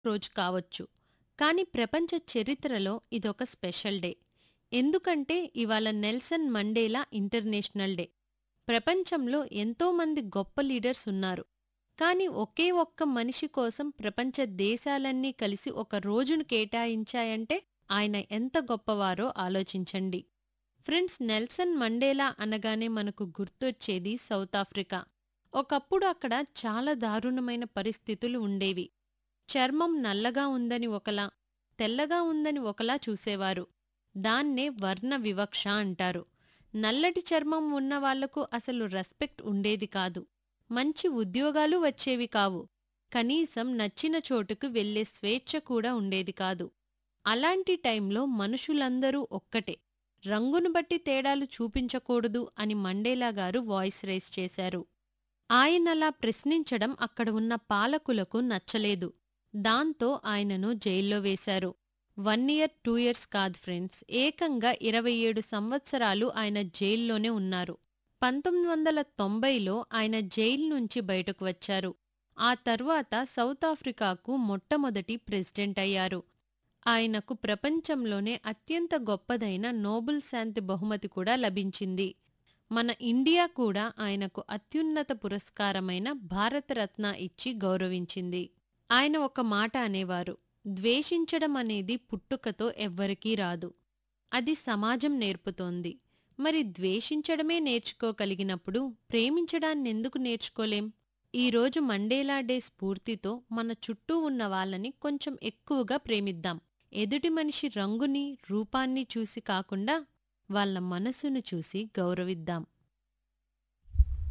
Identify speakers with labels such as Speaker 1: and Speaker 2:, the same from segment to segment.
Speaker 1: రోజు కావచ్చు కానీ ప్రపంచ చరిత్రలో ఇదొక స్పెషల్ డే ఎందుకంటే ఇవాళ నెల్సన్ మండేలా ఇంటర్నేషనల్ డే ప్రపంచంలో ఎంతోమంది గొప్ప లీడర్స్ ఉన్నారు కానీ ఒకే ఒక్క మనిషి కోసం ప్రపంచ దేశాలన్నీ కలిసి ఒక రోజును కేటాయించాయంటే ఆయన ఎంత గొప్పవారో ఆలోచించండి ఫ్రెండ్స్ నెల్సన్ మండేలా అనగానే మనకు గుర్తొచ్చేది సౌత్ ఆఫ్రికా ఒకప్పుడు అక్కడ చాలా దారుణమైన పరిస్థితులు ఉండేవి చర్మం నల్లగా ఉందని ఒకలా తెల్లగా ఉందని ఒకలా చూసేవారు దాన్నే వర్ణ వివక్ష అంటారు నల్లటి చర్మం ఉన్న వాళ్లకు అసలు రెస్పెక్ట్ ఉండేది కాదు మంచి ఉద్యోగాలు వచ్చేవి కావు కనీసం నచ్చిన చోటుకు వెళ్లే స్వేచ్ఛ కూడా ఉండేది కాదు అలాంటి టైంలో మనుషులందరూ ఒక్కటే రంగును బట్టి తేడాలు చూపించకూడదు అని మండేలా గారు వాయిస్ రైజ్ చేశారు ఆయనలా ప్రశ్నించడం అక్కడ ఉన్న పాలకులకు నచ్చలేదు దాంతో ఆయనను జైల్లో వేశారు వన్ ఇయర్ టూ ఇయర్స్ కాదు ఫ్రెండ్స్ ఏకంగా ఇరవై ఏడు సంవత్సరాలు ఆయన జైల్లోనే ఉన్నారు పంతొమ్మిది వందల తొంభైలో ఆయన జైలు నుంచి బయటకు వచ్చారు ఆ తర్వాత సౌత్ ఆఫ్రికాకు మొట్టమొదటి ప్రెసిడెంట్ అయ్యారు ఆయనకు ప్రపంచంలోనే అత్యంత గొప్పదైన నోబెల్ శాంతి బహుమతి కూడా లభించింది మన ఇండియా కూడా ఆయనకు అత్యున్నత పురస్కారమైన భారతరత్న ఇచ్చి గౌరవించింది ఆయన ఒక మాట అనేవారు ద్వేషించడం అనేది పుట్టుకతో ఎవ్వరికీ రాదు అది సమాజం నేర్పుతోంది మరి ద్వేషించడమే నేర్చుకోగలిగినప్పుడు ప్రేమించడాన్నెందుకు నేర్చుకోలేం ఈరోజు మండేలా డే స్ఫూర్తితో మన చుట్టూ ఉన్న వాళ్ళని కొంచెం ఎక్కువగా ప్రేమిద్దాం ఎదుటి మనిషి రంగుని రూపాన్ని చూసి కాకుండా వాళ్ళ మనసును చూసి గౌరవిద్దాం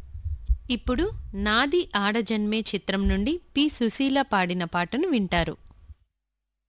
Speaker 1: ఇప్పుడు నాది ఆడజన్మే చిత్రం నుండి పి సుశీల పాడిన పాటను వింటారు